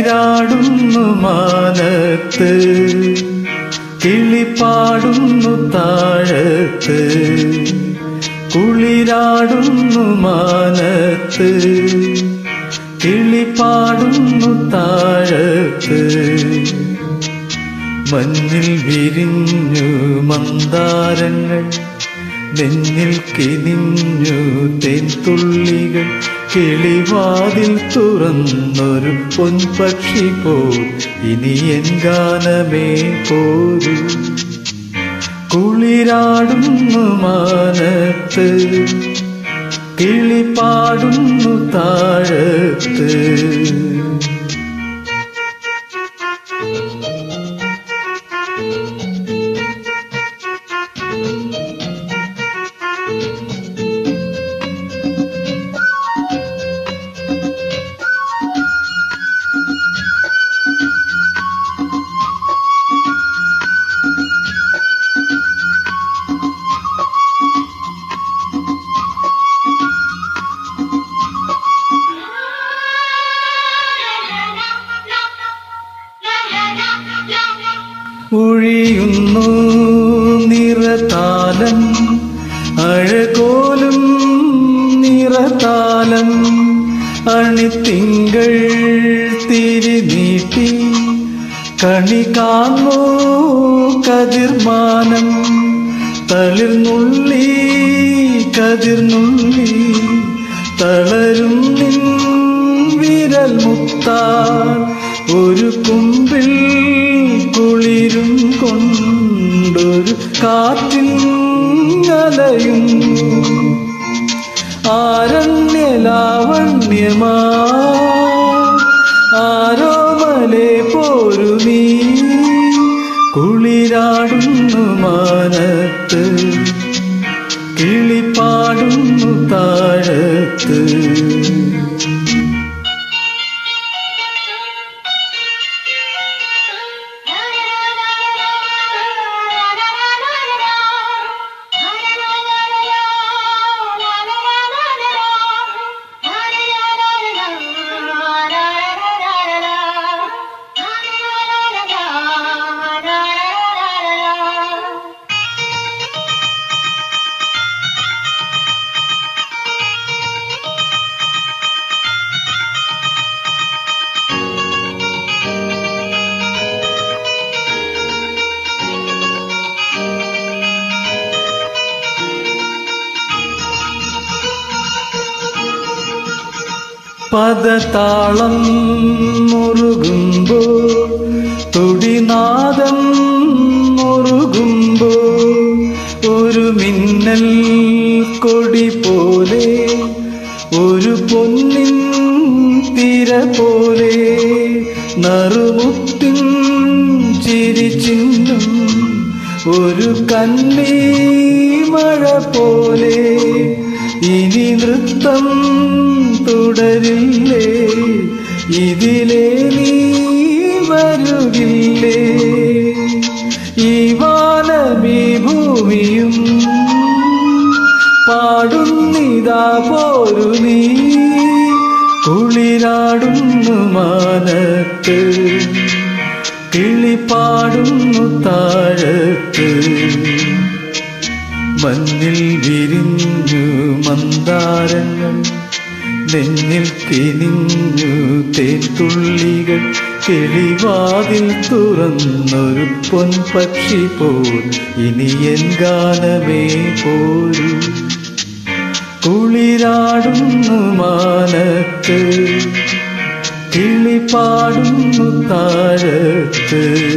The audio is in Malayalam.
കുളിരാടുന്നു മാനത്ത് കിളിപ്പാടുന്നു താഴത്ത് കുളിരാടുന്നു മാനത്ത് കിളിപ്പാടുന്നു താഴത്ത് മഞ്ഞിൽ വിരിഞ്ഞു മന്ദാരങ്ങൾ നെഞ്ഞിൽ കിനിഞ്ഞു തേൻതുള്ളികൾ കിളിവാതിൽ തുറന്നൊരു പൊൻപക്ഷി പോ ഇനി എൻ ഗാനമേ പോരൂ കുളിരാടുന്നു മാനത്ത് കിളിപ്പാടുന്നു താഴത്ത് ഒഴിയുന്നു നിറതാലം അഴകോലും നിറതാലം അണിത്തിങ്കൾ തിരിനീട്ടി കണി കാണോ കതിർമാനം തളിർന്നുള്ളി കതിർന്നുള്ളി തളരും നിൻ വിരൽ മുത്താൻ ഒരു കുമ്പിൽ കുളിരും കൊണ്ടൊരു കാറ്റിൽ അലയുന്നു ആരണ്യലാവണ്യമാ ആരോമലെ പോരു നീ കുളിരാടുന്നു മാനത്ത് കിളിപ്പാടുന്നു താഴത്ത് പദതാളം മുറുകുമ്പോ തുടിനാദം മുറുകുമ്പോ ഒരു മിന്നൽ കൊടി പോലെ ഒരു പൊന്നിൻ തിര പോലെ നറുമുത്തിൻ ചിരിച്ചിന്നും ഒരു കണ്ണീ മഴ പോലെ ഇനി നൃത്തം തുടരില്ലേ ഇതിലേ നീ വരുകില്ലേ ഈ വാനമീ ഭൂമിയും പാടുന്നിതാ പോരു നീ കുളിരാടുന്നു മാനത്ത് കിളിപ്പാടുന്നു താഴത്ത് മഞ്ഞിൽ വിരിഞ്ഞു മന്ദാരങ്ങൾ നെഞ്ഞിൽ കിനിഞ്ഞു തേൻതുള്ളികൾ കിളിവാതിൽ തുറന്നൊരു പൊൻപക്ഷി പോൽ ഇനി എൻ ഗാനമേ പോരൂ കുളിരാടുന്നു മാനത്ത് കിളിപ്പാടുന്നു താഴത്ത്